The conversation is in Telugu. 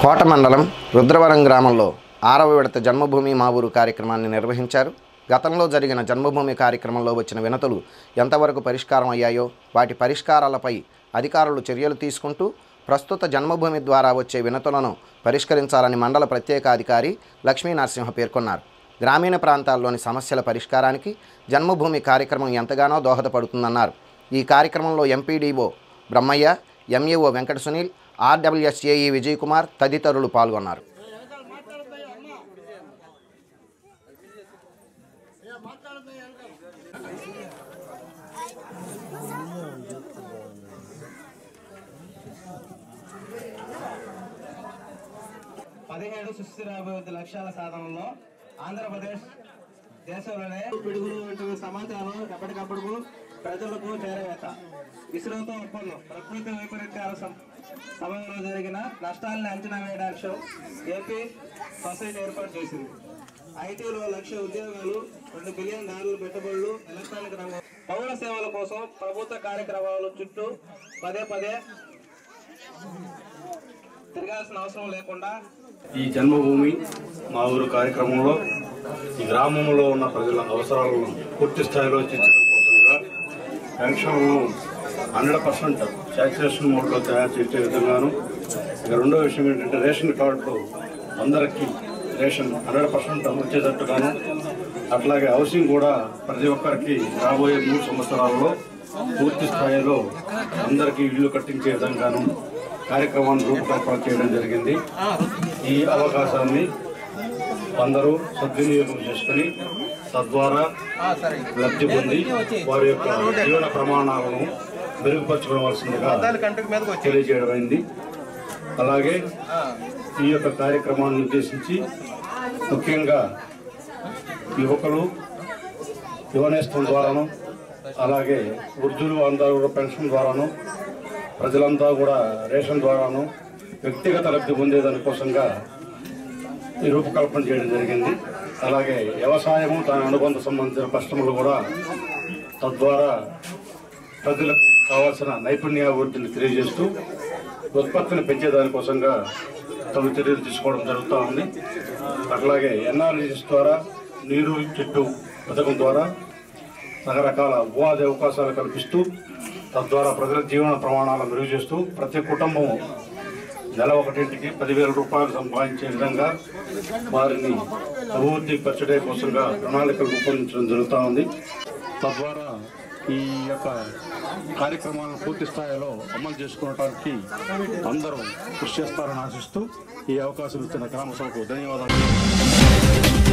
కోట మండలం రుద్రవరం గ్రామంలో ఆరవ విడత జన్మభూమి మా ఊరు కార్యక్రమాన్ని నిర్వహించారు గతంలో జరిగిన జన్మభూమి కార్యక్రమంలో వచ్చిన వినతులు ఎంతవరకు పరిష్కారం అయ్యాయో వాటి పరిష్కారాలపై అధికారులు చర్యలు తీసుకుంటూ ప్రస్తుత జన్మభూమి ద్వారా వచ్చే వినతులను పరిష్కరించాలని మండల ప్రత్యేక అధికారి లక్ష్మీ నరసింహ పేర్కొన్నారు గ్రామీణ ప్రాంతాల్లోని సమస్యల పరిష్కారానికి జన్మభూమి కార్యక్రమం ఎంతగానో దోహదపడుతుందన్నారు ఈ కార్యక్రమంలో MPDO Brahmaiah MEO Venkata Sunil RWS AE Vijay Kumar తదితరులు పాల్గొన్నారు పదిహేడు సుస్థిర అభివృద్ధి లక్ష్యాల సాధనలో ఆంధ్రప్రదేశ్ దేశంలోనే పిడుగులు వంటి సమాచారం ఎప్పటికప్పుడు ప్రజలకు చేరవేత ఇస్రోతో ఒప్పందం ప్రకృతి వైపరీత్యాల సం- సమయంలో జరిగిన నష్టాలను అంచనా వేయడానికి ఏపీ సొసైటీ ఏర్పాటు చేసింది ఐటీలో లక్ష ఉద్యోగాలు రెండు బిలియన్ డాలర్ల పెట్టుబడులు ఎలక్ట్రానిక్ రంగం పౌర సేవల కోసం ప్రభుత్వ కార్యక్రమాల చుట్టూ పదే పదే తిరగాల్సిన అవసరం లేకుండా ఈ జన్మభూమి మా ఊరు కార్యక్రమంలో ఈ గ్రామంలో ఉన్న ప్రజల అవసరాలను పూర్తి స్థాయిలో తీర్చడం కోసంగా పెన్షన్లను హండ్రెడ్ పర్సెంట్ శాచురేషన్ మోడ్లో తయారు చేసే విధంగాను ఇక రెండో విషయం ఏంటంటే రేషన్ కార్డులు అందరికీ రేషన్ హండ్రెడ్ పర్సెంట్ వచ్చేటట్టుగాను అట్లాగే హౌసింగ్ కూడా ప్రతి ఒక్కరికి రాబోయే మూడు సంవత్సరాల్లో పూర్తి స్థాయిలో అందరికీ ఇల్లు కట్టించే విధంగాను కార్యక్రమాన్ని రూపకల్పన చేయడం జరిగింది ఈ అవకాశాన్ని అందరూ సద్వినియోగం చేసుకుని తద్వారా లబ్ధి పొంది వారి యొక్క జీవన ప్రమాణాలను మెరుగుపరచుకోవాల్సిందిగా తెలియజేయడం అయింది అలాగే ఈ యొక్క కార్యక్రమాన్ని ఉద్దేశించి ముఖ్యంగా యువకులు యువనేస్తం ద్వారాను అలాగే వృద్ధులు అందరూ కూడా పెన్షన్ ద్వారాను ప్రజలంతా కూడా రేషన్ ద్వారాను వ్యక్తిగత లబ్ధి పొందేదాని కోసంగా ఈ రూపకల్పన చేయడం జరిగింది అలాగే వ్యవసాయము దాని అనుబంధ సంబంధించిన కస్టమర్లు కూడా తద్వారా ప్రజలకు కావాల్సిన నైపుణ్యాభివృద్ధిని తెలియజేస్తూ ఉత్పత్తిని పెంచేదానికోసంగా తగు చర్యలు తీసుకోవడం జరుగుతూ ఉంది అట్లాగే ఎన్ఆర్జీఎస్ ద్వారా నీరు చెట్టు పథకం ద్వారా రకరకాల ఉపాధి అవకాశాలు కల్పిస్తూ తద్వారా ప్రజల జీవన ప్రమాణాలను మెరుగు చేస్తూ ప్రతి కుటుంబం నెల ఒకటింటికి పదివేల రూపాయలు సంపాదించే విధంగా వారిని అభివృద్ధి పరచడే కోసంగా ప్రణాళికలు రూపొందించడం జరుగుతూ ఉంది తద్వారా ఈ యొక్క కార్యక్రమాలను పూర్తి స్థాయిలో అమలు చేసుకోవడానికి అందరూ కృషి చేస్తారని ఆశిస్తూ ఈ అవకాశం ఇచ్చిన గ్రామ సభకు ధన్యవాదాలు